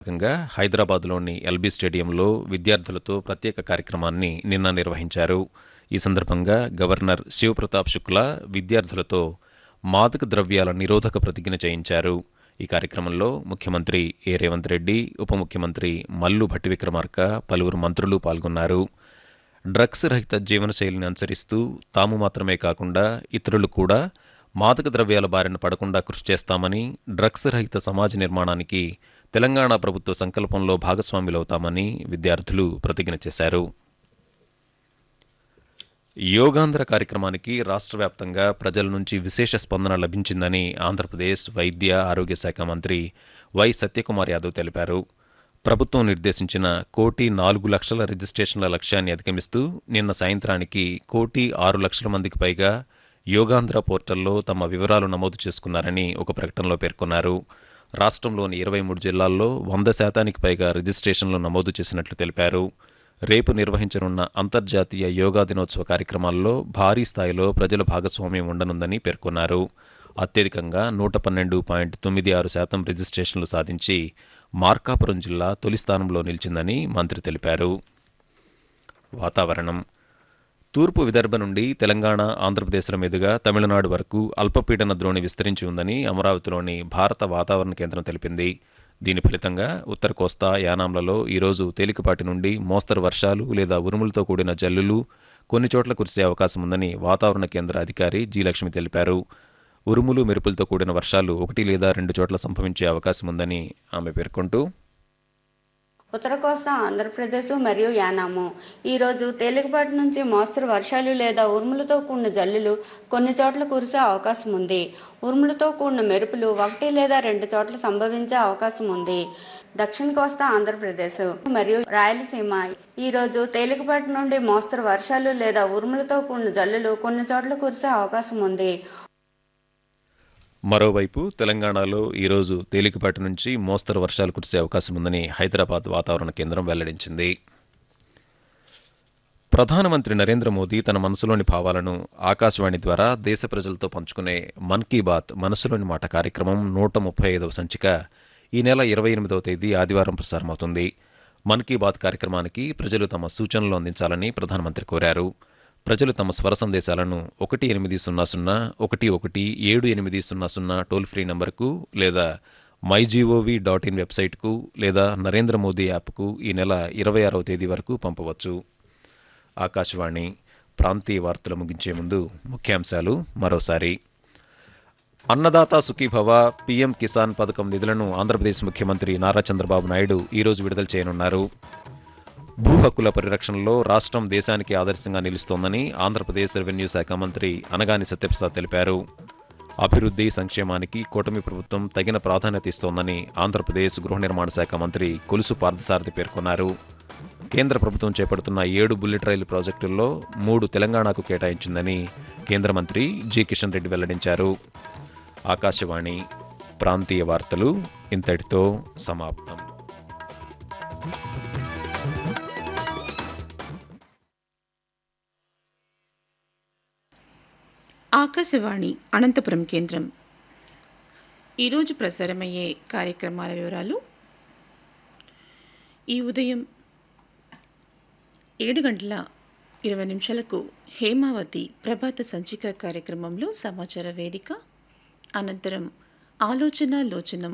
భాగంగా హైదరాబాద్లోని ఎల్బీ స్టేడియంలో విద్యార్థులతో ప్రత్యేక కార్యక్రమాన్ని నిన్న నిర్వహించారు ఈ సందర్భంగా గవర్నర్ శివప్రతాప్ శుక్లా విద్యార్థులతో మాదక ద్రవ్యాల నిరోధక ప్రతిజ్ఞ చేయించారు ఈ కార్యక్రమంలో ముఖ్యమంత్రి ఏ రేవంత్ రెడ్డి ఉప ముఖ్యమంత్రి మల్లు భట్టి విక్రమార్క పలువురు మంత్రులు పాల్గొన్నారు డ్రగ్స్ రహిత జీవనశైలిని అనుసరిస్తూ తాము మాత్రమే కాకుండా ఇతరులు కూడా మాదక ద్రవ్యాల బారిన పడకుండా కృషి చేస్తామని డ్రగ్స్ రహిత సమాజ నిర్మాణానికి తెలంగాణ ప్రభుత్వ సంకల్పంలో భాగస్వాములవుతామని విద్యార్థులు ప్రతిజ్ఞ చేశారు యోగాంధ్ర కార్యక్రమానికి రాష్ట్ర వ్యాప్తంగా ప్రజల నుంచి విశేష స్పందన లభించిందని ఆంధ్రప్రదేశ్ వైద్య ఆరోగ్య శాఖ మంత్రి వై సత్యకుమార్ యాదవ్ తెలిపారు ప్రభుత్వం నిర్దేశించిన కోటి నాలుగు లక్షల రిజిస్ట్రేషన్ల లక్ష్యాన్ని అధిగమిస్తూ నిన్న సాయంత్రానికి కోటి ఆరు లక్షల మందికి పైగా యోగాంధ్ర పోర్టల్లో తమ వివరాలు నమోదు చేసుకున్నారని ఒక ప్రకటనలో పేర్కొన్నారు రాష్ట్రంలోని ఇరవై మూడు జిల్లాల్లో వంద శాతానికి పైగా రిజిస్ట్రేషన్లు నమోదు చేసినట్లు తెలిపారు రేపు నిర్వహించనున్న అంతర్జాతీయ యోగా దినోత్సవ కార్యక్రమాల్లో భారీ స్థాయిలో ప్రజల భాగస్వామ్యం ఉండనుందని పేర్కొన్నారు అత్యధికంగా నూట పన్నెండు పాయింట్ తొమ్మిది ఆరు శాతం రిజిస్ట్రేషన్లు సాధించి మార్కాపురం జిల్లా తొలి స్థానంలో నిలిచిందని మంత్రి తెలిపారు వాతావరణం తూర్పు విదర్భ నుండి తెలంగాణ ఆంధ్రప్రదేశ్ల మీదుగా తమిళనాడు వరకు అల్పపీడన ద్రోణి విస్తరించి ఉందని అమరావతిలోని భారత వాతావరణ కేంద్రం తెలిపింది దీని ఫలితంగా ఉత్తర కోస్తా యానాంలలో ఈరోజు తేలికపాటి నుండి మోస్తరు వర్షాలు లేదా ఉరుములతో కూడిన జల్లులు కొన్ని చోట్ల కురిసే అవకాశం ఉందని వాతావరణ కేంద్ర అధికారి జి లక్ష్మి తెలిపారు ఉరుములు మెరుపులతో కూడిన వర్షాలు ఒకటి లేదా రెండు చోట్ల సంభవించే అవకాశం ఉందని ఆమె పేర్కొంటూ ఉత్తర కోస్తా ఆంధ్రప్రదేశ్ మరియు యానాము ఈరోజు తేలికపాటి నుంచి మోస్తరు వర్షాలు లేదా ఉరుములతో కూడిన జల్లులు కొన్ని చోట్ల కురిసే అవకాశం ఉంది ఉరుములతో కూడిన మెరుపులు ఒకటి లేదా రెండు చోట్ల సంభవించే అవకాశం ఉంది దక్షిణ కోస్తా ఆంధ్రప్రదేశ్ మరియు రాయలసీమ ఈరోజు తేలికపాటి నుండి మోస్తరు వర్షాలు లేదా ఉరుములతో కూడిన జల్లులు కొన్ని చోట్ల కురిసే అవకాశం ఉంది మరోవైపు తెలంగాణలో ఈరోజు తేలికపాటి నుంచి మోస్తరు వర్షాలు కురిసే అవకాశం ఉందని హైదరాబాద్ వాతావరణ కేంద్రం వెల్లడించింది ప్రధానమంత్రి నరేంద్ర మోదీ తన మనసులోని భావాలను ఆకాశవాణి ద్వారా దేశ ప్రజలతో పంచుకునే మన్ కీ బాత్ మనసులోని మాట కార్యక్రమం నూట ముప్పై ఐదవ సంచిక ఈ నెల ఇరవై ఎనిమిదవ తేదీ ఆదివారం ప్రసారమవుతుంది మన్ కీ బాత్ కార్యక్రమానికి ప్రజలు తమ సూచనలు అందించాలని ప్రధానమంత్రి కోరారు ప్రజలు తమ స్వర సందేశాలను ఒకటి ఎనిమిది సున్నా సున్నా ఒకటి ఒకటి ఏడు ఎనిమిది సున్నా సున్నా టోల్ ఫ్రీ నంబర్కు లేదా మై జీఓవి డాట్ ఇన్ వెబ్సైట్కు లేదా నరేంద్ర మోదీ యాప్కు ఈ నెల ఇరవై ఆరవ తేదీ వరకు పంపవచ్చు ఆకాశవాణి ప్రాంతీయ వార్తలు ముగించే ముందు ముఖ్యాంశాలు మరోసారి అన్నదాత సుఖీభవ పీఎం కిసాన్ పథకం నిధులను ఆంధ్రప్రదేశ్ ముఖ్యమంత్రి నారా చంద్రబాబు నాయుడు ఈరోజు విడుదల చేయనున్నారు భూ హక్కుల పరిరక్షణలో రాష్ట్రం దేశానికి ఆదర్శంగా నిలుస్తోందని ఆంధ్రప్రదేశ్ రెవెన్యూ శాఖ మంత్రి అనగాని సత్యప్రసాద్ తెలిపారు అభివృద్ధి సంక్షేమానికి కూటమి ప్రభుత్వం తగిన ప్రాధాన్యత ఇస్తోందని ఆంధ్రప్రదేశ్ గృహ నిర్మాణ శాఖ మంత్రి కొలుసు పార్థసారథి పేర్కొన్నారు కేంద్ర ప్రభుత్వం చేపడుతున్న ఏడు బుల్లెట్ రైలు ప్రాజెక్టుల్లో మూడు తెలంగాణకు కేటాయించిందని కేంద్ర మంత్రి జి కిషన్ రెడ్డి వెల్లడించారు ఆకాశవాణి ప్రాంతీయ వార్తలు ఇంతటితో సమాప్తం ఆకాశవాణి అనంతపురం కేంద్రం ఈరోజు ప్రసారమయ్యే కార్యక్రమాల వివరాలు ఈ ఉదయం ఏడు గంటల ఇరవై నిమిషాలకు హేమావతి ప్రభాత సంచిక కార్యక్రమంలో సమాచార వేదిక అనంతరం ఆలోచన లోచనం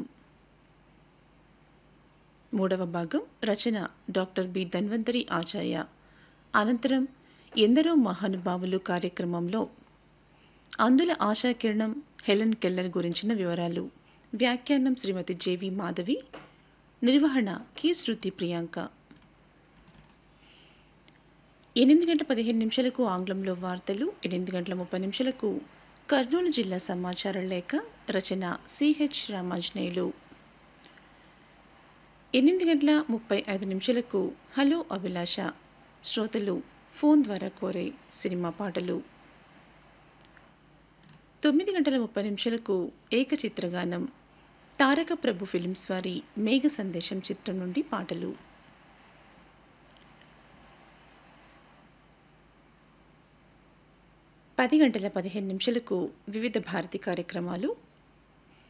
మూడవ భాగం రచన డాక్టర్ బి ధన్వంతరి ఆచార్య అనంతరం ఎందరో మహానుభావులు కార్యక్రమంలో అందుల ఆశాకిరణం హెలెన్ కెల్లర్ గురించిన వివరాలు వ్యాఖ్యానం శ్రీమతి జేవి మాధవి నిర్వహణ కి శృతి ప్రియాంక ఎనిమిది గంటల పదిహేను నిమిషాలకు ఆంగ్లంలో వార్తలు ఎనిమిది గంటల ముప్పై నిమిషాలకు కర్నూలు జిల్లా సమాచార లేఖ రచన సిహెచ్ రామాంజనేయులు ఎనిమిది గంటల ముప్పై ఐదు నిమిషాలకు హలో అభిలాష శ్రోతలు ఫోన్ ద్వారా కోరే సినిమా పాటలు తొమ్మిది గంటల ముప్పై నిమిషాలకు ఏకచిత్రగానం తారక ప్రభు ఫిలిమ్స్ వారి మేఘ సందేశం చిత్రం నుండి పాటలు పది గంటల పదిహేను నిమిషాలకు వివిధ భారతి కార్యక్రమాలు